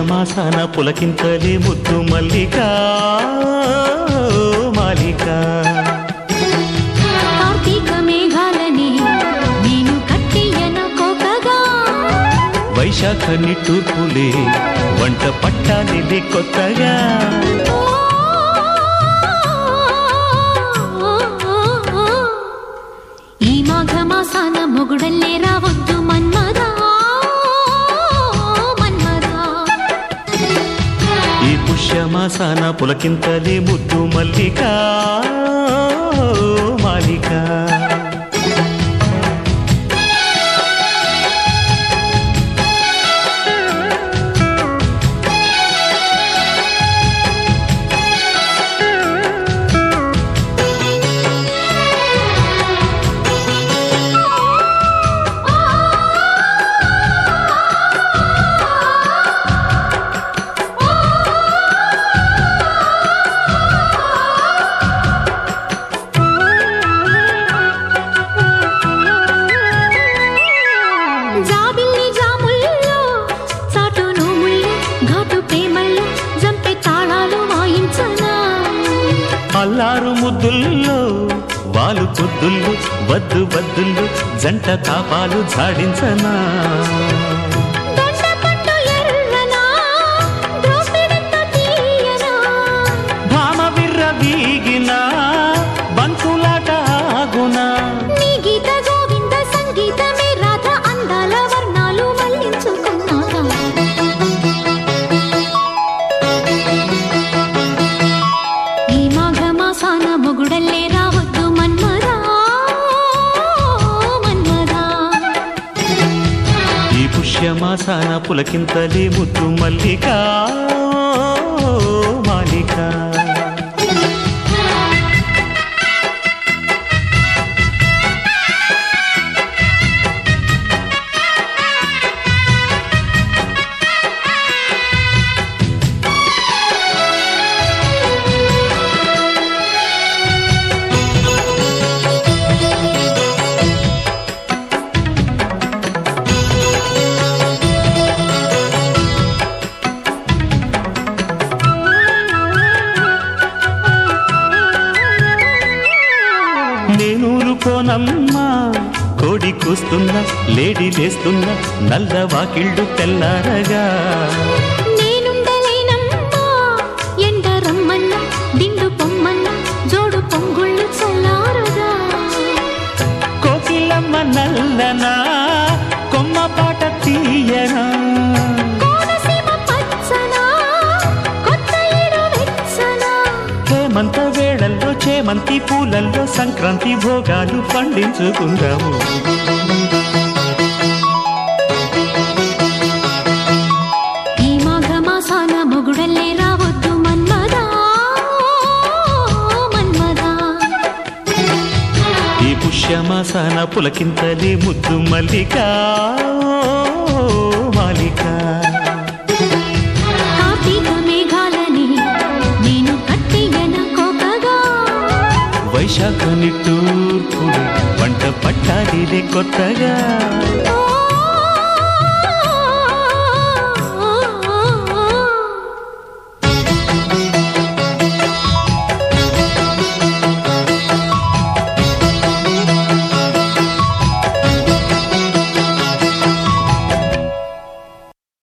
పుష్యమాసాన పులకింతలే ముద్దు మల్లిక మాలిక కార్తీక మేఘాలని నేను కట్టియన కోకగా వైశాఖ నిట్టూర్పులే వంట పట్టాలిలే కొత్తగా ఈ మాఘమాసాన మొగుడల్లే రావద్దు మన్మదా మన్మదా ఈ పుష్యమాసాన పులకింతలే ముద్దు మల్లిక మాలిక జాబిల్లి జాముల్లో చాటు నోముల్లో ఘాటు ప్రేమల్లో జంపే తాళాలు వాయించనా అల్లారు ముద్దుల్లో వాలు పొద్దుల్లో వద్దు వద్దుల్లో జంట తాపాలు జాడించనా దొండపండు ఎర్రనా ద్రోపిడంత తీయనా భామ విర్ర వీగిన బంకులాట ఆగునా నీ గీత గోవింద సంగీతమే రాధ అందాల వర్ణాలు మళ్ళించుకున్నాగా ఈ మాఘమాసాన మొగుడల్లే రావద్దు మన్మదా మన్మదా ఈ పుష్యమాసాన పులకింతలే ముద్దు మల్లిక మాలిక నేనూరుకోనమ్మా కోడి కూస్తున్నా లేడీ లేస్తున్నా నల్ల వాకిళ్ళు తెల్లారగా నేనుండలేనమ్మా ఎండ రమ్మన్న దిండు పొమ్మన్న జోడు పొంగుళ్ళు చల్లారగా కోకిలమ్మ నల్లనా కొమ్మ పాట తీయనా కోనసీమ పచ్చనా కొత్త ఏడు వెచ్చనా హేమంత వేళల్లో చేమంతి పూలల్లో సంక్రాంతి భోగాలు పండించుకుందాము ఈ మాఘమాసాన మొగుడల్లే రావద్దు మన్మదా మన్మదా ఈ పుష్యమాసాన పులకింతలే ముద్దు మల్లిక మాలిక కార్తీక మేఘాలని నేను కట్టియన కోకగా వైశాఖ నిట్టూర్పులు వంట పట్టాలిలే కొత్తగా ఓ